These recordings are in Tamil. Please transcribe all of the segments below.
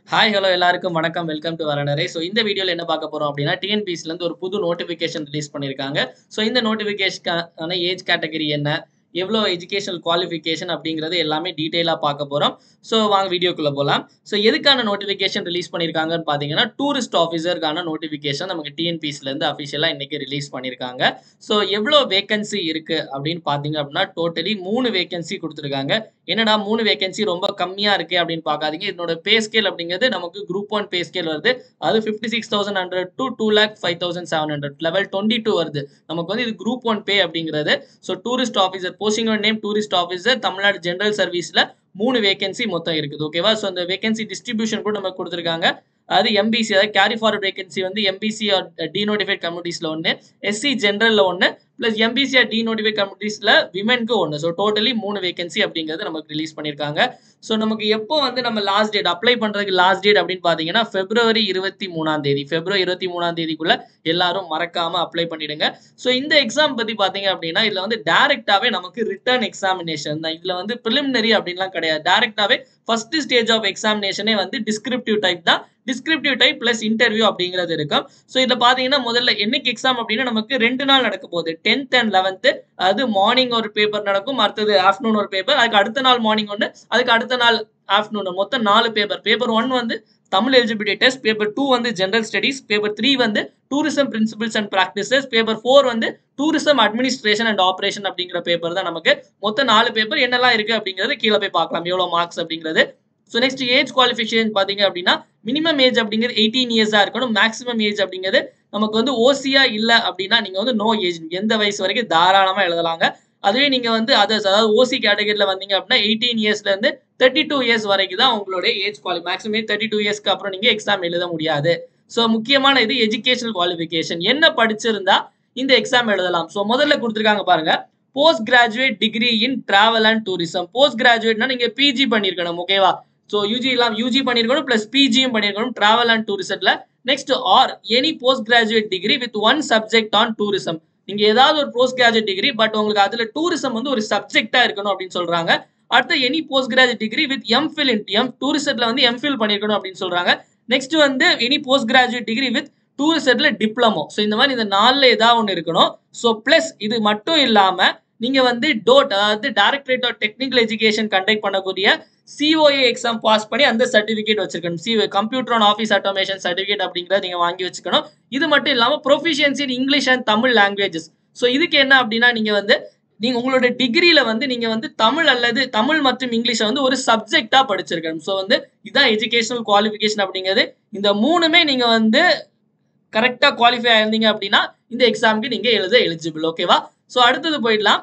ஹாய் ஹலோ எல்லாருக்கும் வணக்கம் வெல்கம் டு வரனரை ஸோ இந்த வீடியோவில் என்ன பார்க்க போகிறோம் அப்படின்னா டிஎன்பிஎஸ்லேருந்து ஒரு புது நோட்டிஃபிகேஷன் ரிலீஸ் பண்ணியிருக்காங்க ஸோ இந்த நோட்டிஃபிகேஷனுக்கான ஏஜ் கேட்டகரி என்ன எவ்வளோ எஜுகேஷனல் குவாலிஃபிகேஷன் அப்படிங்கிறது எல்லாமே டீட்டெயிலாக பார்க்க போகிறோம் ஸோ வாங்க வீடியோக்குள்ளே போகலாம் ஸோ எதுக்கான நோட்டிஃபிகேஷன் ரிலீஸ் பண்ணியிருக்காங்கன்னு பார்த்தீங்கன்னா டூரிஸ்ட் ஆஃபீஸருக்கான நோட்டிஃபிகேஷன் நமக்கு டிஎன்பிஎஸ்லேருந்து அஃபிஷியலாக இன்றைக்கி ரிலீஸ் பண்ணியிருக்காங்க ஸோ எவ்வளோ வேகன்சி இருக்குது அப்படின்னு பார்த்தீங்க அப்படின்னா டோட்டலி மூணு வேகன்சி கொடுத்துருக்காங்க என்னடா மூணு வேகன்சி ரொம்ப கம்மியாக இருக்குது அப்படின்னு பார்க்காதீங்க இதனோட பே ஸ்கேல் அப்படிங்கிறது நமக்கு குரூப் ஒன் பே ஸ்கேல் வருது அது fifty six thousand hundred to two lakh five thousand seven hundred level twenty two வருது நமக்கு வந்து இது குரூப் ஒன் பே அப்படிங்கிறது so tourist officer posting name tourist officer Tamil Nadu general சர்வீஸில் மூணு வேகன்சி மொத்தம் இருக்குது ஓகேவா ஸோ அந்த வேகன்சி டிஸ்ட்ரிபியூஷன் கூட நமக்கு கொடுத்துருக்காங்க அது எம்பிசி அதாவது கேரி ஃபார்வர்ட் வேகன்சி வந்து எம்பிசி டிநோட்டிஃபைட் கம்யூனிட்டிஸில் ஒன்று எஸ்சி ஜென்ரலில் ஒன்று ப்ளஸ் எம்பிசி ஆர் டிநோட்டிஃபைட் கம்யூனிட்டிஸில் விமென்க்கு ஒன்று ஸோ டோட்டலி மூணு வேகன்சி அப்படிங்கிறது நமக்கு ரிலீஸ் பண்ணியிருக்காங்க ஸோ நமக்கு எப்போ வந்து நம்ம லாஸ்ட் டேட் அப்ளை பண்ணுறதுக்கு லாஸ்ட் டேட் அப்படின்னு பார்த்தீங்கன்னா பிப்ரவரி இருபத்தி மூணாம் தேதி பிப்ரவரி இருபத்தி மூணாம் தேதிக்குள்ள எல்லாரும் மறக்காம அப்ளை பண்ணிடுங்க ஸோ இந்த எக்ஸாம் பற்றி பார்த்தீங்க அப்படின்னா இதில் வந்து டேரெக்டாகவே நமக்கு ரிட்டர்ன் எக்ஸாமினேஷன் தான் இதில் வந்து ப்ரிலிமினரி அப்படின்லாம் கிடையாது டேரெக்டாகவே ஃபர்ஸ்ட் ஸ்டேஜ் ஆஃப் எக்ஸாமினேஷனே வந்து டிஸ்கிரிப்டிவ் டைப் தான் டிஸ்கிரிப்டிவ் டைப் பிளஸ் இன்டர்வியூ அப்படிங்கிறது இருக்கும் ஸோ இதில் பார்த்தீங்கன்னா முதல்ல என்னைக்கு எக்ஸாம் அப்படின்னா நமக்கு ரெண்டு நாள் நடக்க போகுது டென்த் அண்ட் லெவன்த்து அது மார்னிங் ஒரு பேப்பர் நடக்கும் அடுத்தது ஆஃப்டர்நூன் ஒரு பேப்பர் அதுக்கு அடுத்த நாள் மார்னிங் ஒன்று அதுக்கு அடுத்த நாள் ஆஃப்டர்நூன் மொத்தம் நாலு பேப்பர் பேப்பர் ஒன் வந்து Tamil eligibility test paper two வந்து ஜென்ரல் ஸ்டடீஸ் பேப்பர் த்ரீ வந்து tourism principles and practices paper four வந்து டூரிசம் அட்மினிஸ்ட்ரேஷன் அண்ட் ஆப்ரேஷன் அப்படிங்கிற பேப்பர் தான் நமக்கு மொத்தம் நாலு பேப்பர் என்னெல்லாம் இருக்கு அப்படிங்கிறது கீழே போய் பார்க்கலாம் எவ்வளோ மார்க்ஸ் அப்படிங்கிறது ஸோ நெக்ஸ்ட் ஏஜ் குவாலிஃபிகேஷன் பார்த்தீங்க அப்படின்னா மினிமம் ஏஜ் அப்படிங்கிறது எயிட்டீன் இயர்ஸாக இருக்கணும் மேக்ஸிமம் ஏஜ் அப்படிங்கிறது நமக்கு வந்து ஓசியா இல்லை அப்படின்னா நீங்கள் வந்து நோ ஏஜ் எந்த வயசு வரைக்கும் தாராளமாக எழுதலாங்க அதுவே நீங்கள் வந்து அதர்ஸ் அதாவது ஓசி கேட்டகரியில் வந்தீங்க அப்படின்னா எயிட்டீன் இயர்ஸ்லேருந்து தேர்ட்டி டூ இயர்ஸ் வரைக்கும் தான் உங்களுடைய ஏஜ் குவாலி மேக்ஸிமம் தேர்ட்டி டூ இயர்ஸ்க்கு அப்புறம் நீங்கள் எக்ஸாம் எழுத முடியாது ஸோ முக்கியமான இது எஜுகேஷனல் குவாலிஃபிகேஷன் என்ன படிச்சிருந்தா இந்த எக்ஸாம் எழுதலாம் ஸோ முதல்ல கொடுத்துருக்காங்க பாருங்க post graduate degree in travel and tourism post கிராஜுவேட்னா நீங்கள் பிஜி பண்ணியிருக்கணும் ஓகேவா ஸோ யூஜி இல்லாம யூஜி பண்ணியிருக்கணும் ப்ளஸ் பிஜியும் பண்ணியிருக்கணும் டிராவல் அண்ட் டூரிசத்தில் next or any post graduate degree with one subject on tourism நீங்க ஏதாவது ஒரு போஸ்ட் கிராஜுவேட் டிகிரி பட் உங்களுக்கு அதுல டூரிசம் வந்து ஒரு சப்ஜெக்டா இருக்கணும் அப்படின்னு சொல்றாங்க அடுத்து any post graduate degree with MPhil in M டூரிசத்துல வந்து எம்ஃபில் பண்ணியிருக்கணும் அப்படின்னு சொல்றாங்க நெக்ஸ்ட் வந்து any post graduate degree with டூரிசத்துல டிப்ளமோ ஸோ இந்த மாதிரி இந்த நாலுல ஏதாவது ஒன்று இருக்கணும் ஸோ பிளஸ் இது மட்டும் இல்லாம நீங்க வந்து டோட் அதாவது directorate of technical education conduct பண்ணக்கூடிய சிஓஏ எக்ஸாம் பாஸ் பண்ணி அந்த சர்டிஃபிகேட் வச்சிருக்கணும் C computer on office automation certificate அப்படிங்கிறத நீங்கள் வாங்கி வச்சுக்கணும் இது மட்டும் இல்லாமல் proficiency in English and Tamil languages so இதுக்கு என்ன அப்படின்னா நீங்கள் வந்து நீங்கள் உங்களோட டிகிரியில் வந்து நீங்கள் வந்து தமிழ் அல்லது தமிழ் மற்றும் இங்கிலீஷை வந்து ஒரு சப்ஜெக்டாக படிச்சிருக்கணும் ஸோ வந்து இதுதான் எஜுகேஷனல் குவாலிஃபிகேஷன் அப்படிங்கிறது இந்த மூணுமே நீங்கள் வந்து கரெக்டாக குவாலிஃபை ஆயிருந்தீங்க அப்படின்னா இந்த எக்ஸாமுக்கு நீங்கள் எழுத எலிஜிபிள் ஓகேவா ஸோ அடுத்தது போயிடலாம்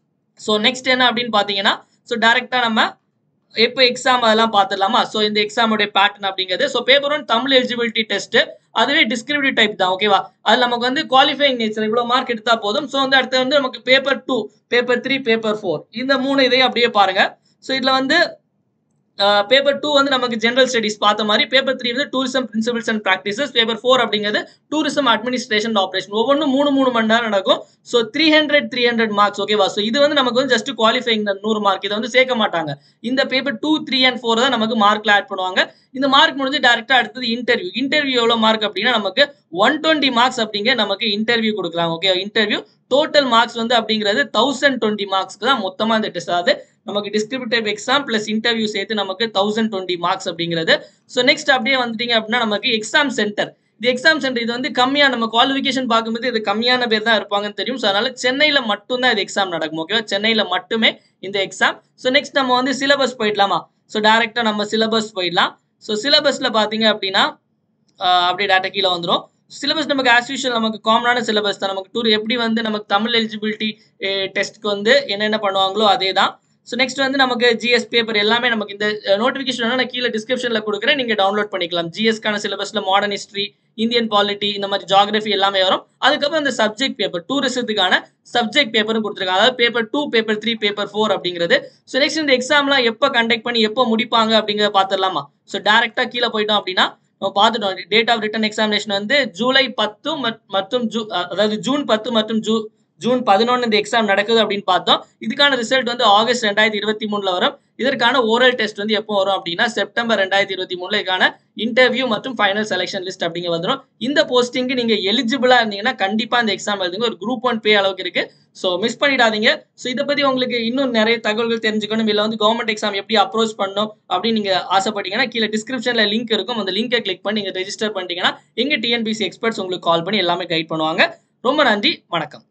ஸோ நெக்ஸ்ட் என்ன அப்படின்னு பார்த்தீங்கன்னா ஸோ டேரெக்டாக நம்ம எப்போ எக்ஸாம் அதெல்லாம் பார்த்துடலாமா ஸோ இந்த எக்ஸாமுடைய பேட்டர்ன் அப்படிங்கிறது so paper one Tamil eligibility test அதுவே டிஸ்கிரிப்டிவ் டைப் தான் ஓகேவா அது நமக்கு வந்து குவாலிஃபைங் நேச்சர் இவ்வளோ மார்க் எடுத்தா போதும் ஸோ வந்து அடுத்து வந்து நமக்கு paper two paper three paper four இந்த மூணு இதையும் அப்படியே பாருங்க ஸோ இதில் வந்து பேப்பர் டூ வந்து நமக்கு ஜென்ரல் ஸ்டடிஸ் பார்த்த மாதிரி பேப்பர் த்ரீ வந்து tourism principles and practices paper four அப்படிங்கிறது டூரிசம் அட்மினிஸ்ட்ரேஷன் ஆப்ரேஷன் ஒவ்வொன்றும் மூணு மூணு மணி நேரம் நடக்கும் so three hundred three hundred marks ஓகேவா ஸோ இது வந்து நமக்கு வந்து ஜஸ்ட் குவாலிஃபைங் தான் நூறு மார்க் இதை வந்து சேர்க்க மாட்டாங்க இந்த paper two three and four தான் நமக்கு மார்க்ல ஆட் பண்ணுவாங்க இந்த மார்க் முடிஞ்சு டேரக்டா அடுத்தது இன்டர்வியூ இன்டர்வியூ எவ்வளோ மார்க் அப்படின்னா நமக்கு ஒன் டுவெண்ட்டி மார்க்ஸ் அப்படிங்க நமக்கு இன்டர்வியூ கொடுக்குறாங்க ஓகே இன்டர்வியூ டோட்டல் மார்க்ஸ் வந்து அப்படிங்கிறது தௌசண்ட் டுவெண்ட்டி மார்க்ஸ்க்கு தான் மொத்தமாக இந்த டெஸ்ட் அதாவது நமக்கு டிஸ்கிரிப்டிவ் எக்ஸாம் பிளஸ் இன்டர்வியூ சேர்த்து நமக்கு தௌசண்ட் டுவெண்ட்டி மார்க்ஸ் அப்படிங்கிறது ஸோ நெக்ஸ்ட் அப்படியே வந்துட்டீங்க அப்படின்னா நமக்கு எக்ஸாம் சென்டர் இது எக்ஸாம் சென்டர் இது வந்து கம்மியாக நம்ம குவாலிஃபிகேஷன் பார்க்கும்போது இது கம்மியான பேர் தான் இருப்பாங்கன்னு தெரியும் ஸோ அதனால சென்னையில் மட்டும்தான் இது எக்ஸாம் நடக்கும் ஓகேவா சென்னையில் மட்டுமே இந்த எக்ஸாம் ஸோ நெக்ஸ்ட் நம்ம வந்து சிலபஸ் போயிடலாமா ஸோ டேரெக்டாக நம்ம சிலபஸ் போயிடலாம் ஸோ சிலபஸில் பார்த்தீங்க அப்படின்னா அப்படியே டேட்டா கீழே வந்துடும் சிலபஸ் நமக்கு ஆஸ் யூஷுவல் நமக்கு காமனான சிலபஸ் தான் நமக்கு டூர் எப்படி வந்து நமக்கு தமிழ் எலிஜிபிலிட்டி டெஸ்ட்க்கு வந்து என்னென்ன பண்ணுவாங்களோ அதே தான் ஸோ நெக்ஸ்ட் வந்து நமக்கு ஜிஎஸ் பேப்பர் எல்லாமே நமக்கு இந்த நோட்டிஃபிகேஷன் நான் கீழே டிஸ்கிரிப்ஷனில் கொடுக்குறேன் நீங்கள் டவுன்லோட் பண்ணிக்கலாம் ஜிஎஸ்க்கான சிலபஸில் மாடர்ன் ஹிஸ்ட்ரி இந்தியன் பாலிட்டி இந்த மாதிரி ஜாகிரபி எல்லாமே வரும் அதுக்கப்புறம் இந்த சப்ஜெக்ட் பேப்பர் டூரிசத்துக்கான சப்ஜெக்ட் பேப்பரும் கொடுத்துருக்காங்க அதாவது paper two paper three paper four அப்படிங்கிறது ஸோ நெக்ஸ்ட் இந்த எக்ஸாம்லாம் எப்போ கண்டக்ட் பண்ணி எப்போ முடிப்பாங்க அப்படிங்கிறத பார்த்துடலாமா ஸோ டேரெக்டாக கீழே போயிட்டோம் அப்படின்னா நம்ம பார்த்துட்டோம் டேட் ஆஃப் ரிட்டன் எக்ஸாமினேஷன் வந்து ஜூலை பத்து மற்றும் ஜூ அதாவது ஜூன் பத்து மற்றும் ஜூ ஜூன் பதினொன்று இந்த எக்ஸாம் நடக்குது அப்படின்னு பார்த்தோம் இதுக்கான ரிசல்ட் வந்து ஆகஸ்ட் ரெண்டாயிரத்தி இருபத்தி மூணுல வரும் இதற்கான ஓரல் டெஸ்ட் வந்து எப்போ வரும் அப்படின்னா செப்டம்பர் ரெண்டாயிரத்தி இருபத்தி மூணுல இதுக்கான இன்டர்வியூ மற்றும் ஃபைனல் செலெக்ஷன் லிஸ்ட் அப்படிங்க வந்துடும் இந்த போஸ்டிங்க்கு நீங்க எலிஜிபிளா இருந்தீங்கன்னா கண்டிப்பா இந்த எக்ஸாம் எழுதுங்க ஒரு குரூப் ஒன் பே அளவுக்கு இருக்கு ஸோ மிஸ் பண்ணிடாதீங்க ஸோ இதை பத்தி உங்களுக்கு இன்னும் நிறைய தகவல்கள் தெரிஞ்சுக்கணும் இல்லை வந்து கவர்மெண்ட் எக்ஸாம் எப்படி அப்ரோச் பண்ணணும் அப்படின்னு நீங்க ஆசைப்பட்டீங்கன்னா கீழே டிஸ்கிரிப்ஷன்ல லிங்க் இருக்கும் அந்த லிங்கை கிளிக் பண்ணி நீங்க ரெஜிஸ்டர் பண்ணிட்டீங்கன்னா எங்க டிஎன்பிசி எக்ஸ்பர்ட்ஸ் உங்களுக்கு கால் பண்ணி எல்லாமே கைட் பண்ணுவாங்க ரொம்ப நன்றி வணக்கம்